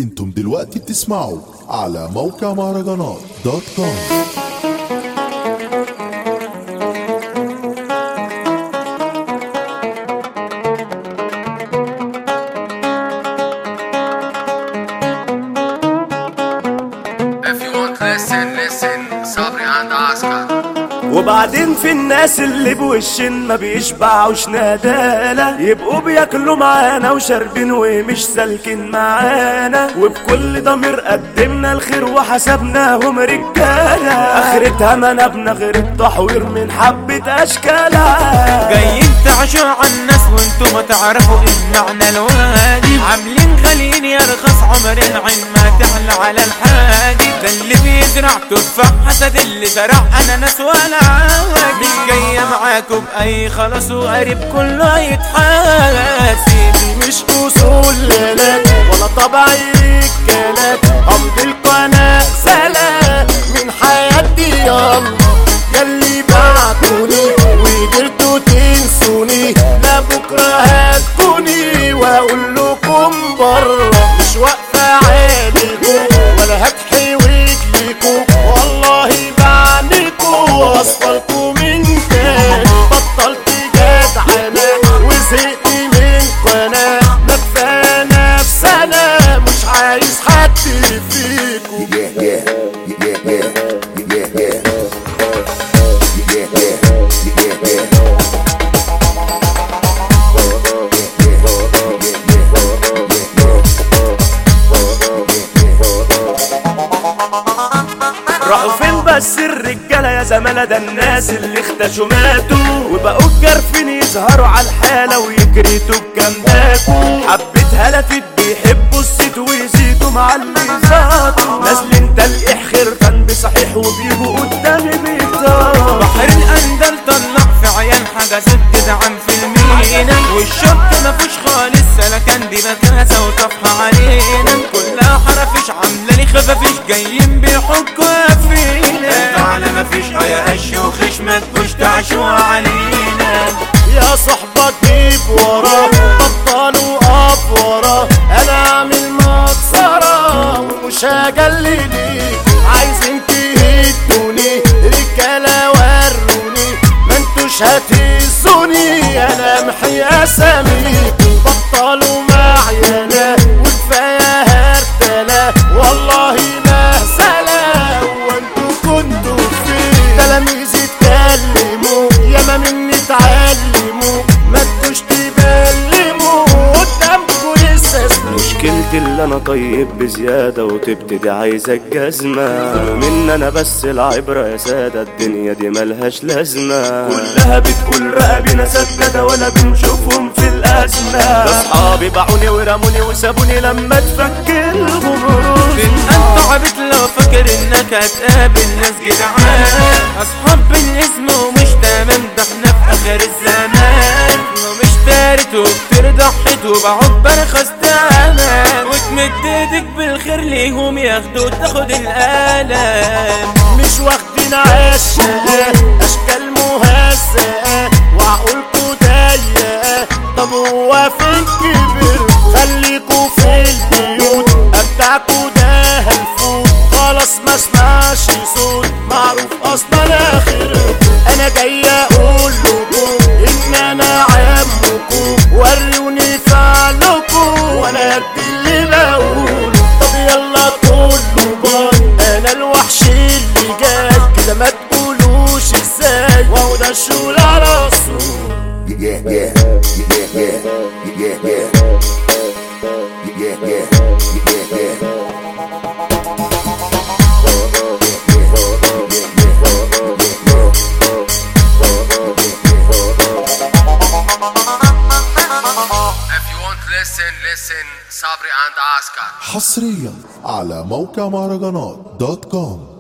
انتم دلوقتي بتسمعوا على موقع مهرجانات دوت كوم If you want listen, listen صبري عند عسكر وبعدين في الناس اللي بوشن ما بيشبعوش نادالة يبقوا بياكلوا معانا وشاربين ومش سالكين معانا وبكل ضمير قدمنا الخير وحسبناهم رجالة اخرتها منابنا غير التحوير من حبة اشكالها جايين تعشوا على الناس وانتوا ما تعرفوا ايه معنى الواجب عاملين غاليين يرخص عمر العين ما تعلى على الحاجب ده اللي بيزرع تفاح حسد اللي زرع اناناس ولا عواجب مش جاية معاكم بأي خلاص وقريب كله يتحاسب مش اصول ليلات ولا طبع رجالات امضي القناة سلام من حياتي يلا ياللي بعتوني وقدرتوا تنسوني لا بكره هتكوني واقول لكم بره مش واقفه عادلكم ولا هتحي رجلكم والله بعنيكم واصفلكم من تاني بطلت جدعنة وزهقت منكم انا ما كفايه نفسنا مش عايز حد فيكم راحوا فين بس الرجالة يا زمالة ده الناس اللي اختشوا ماتوا وبقوا جارفين يظهروا على الحالة ويكريتوا بجنباتوا حبة هلفت بيحبوا الست ويزيدوا مع اللي زادوا نازلين تلقيح خرفان بصحيح وبيجوا قدامي بيطار بحر الاندل طلع في عيال حجزت جدعان في المينا والشط مفيش خالص سلكان دي مكاسة وطفحة علينا كلها حرفش عاملة لي خفافيش جايين بيحكوا فينا على مفيش يا قش وخش ما تكوش تعشوا علينا يا صحبة جيب ورا بطلوا اقف ورا انا اعمل مكسرة ومش هجلي ليك عايزين تهدوني رجالة وروني ما انتوش هتهزوني انا محي اسامي بطلوا معينا وكفاية هرتلة والله مهزلة وانتوا كنتوا فين تلاميذ اتكلموا ياما مني اتعلموا ما انتوش تبلموا قدامكوا لسه مشكلتي اللي انا طيب بزيادة وتبتدي عايزة الجزمة من انا بس العبرة يا سادة الدنيا دي ملهاش لازمة كلها بتقول رقبنا سدادة ولا بنشوفهم في الازمة اصحابي باعوني ورموني وسابوني لما تفك الغمور انت عبت لو فاكر انك هتقابل ناس جدعان اصحاب بالاسم ومش تمام ده احنا في اخر الزمان ومش تارت وكتير ضحيت وبعد برخص تمام وتمد ايدك بالخير ليهم ياخدوا تاخد الالم مش واخدين عشقة اشكال مهزأة وعقولكوا ضيقة طب هو فين كبر خليكوا في البيوت ابدعكوا ده هنفوت خلاص ما اسمعش صوت معروف اصلا اخر انا جاي اقول لكم ان انا عمكم وروني فعلكم وانا قد اللي بقول طب يلا كله باي انا الوحش اللي جاي كده ما تقولوش ازاي وهو ده الشغل على الصوت yeah, yeah, yeah, yeah, yeah, yeah, yeah, yeah, yeah, yeah. If you want listen, listen صبري عند عسكر حصريا على موقع مهرجانات دوت كوم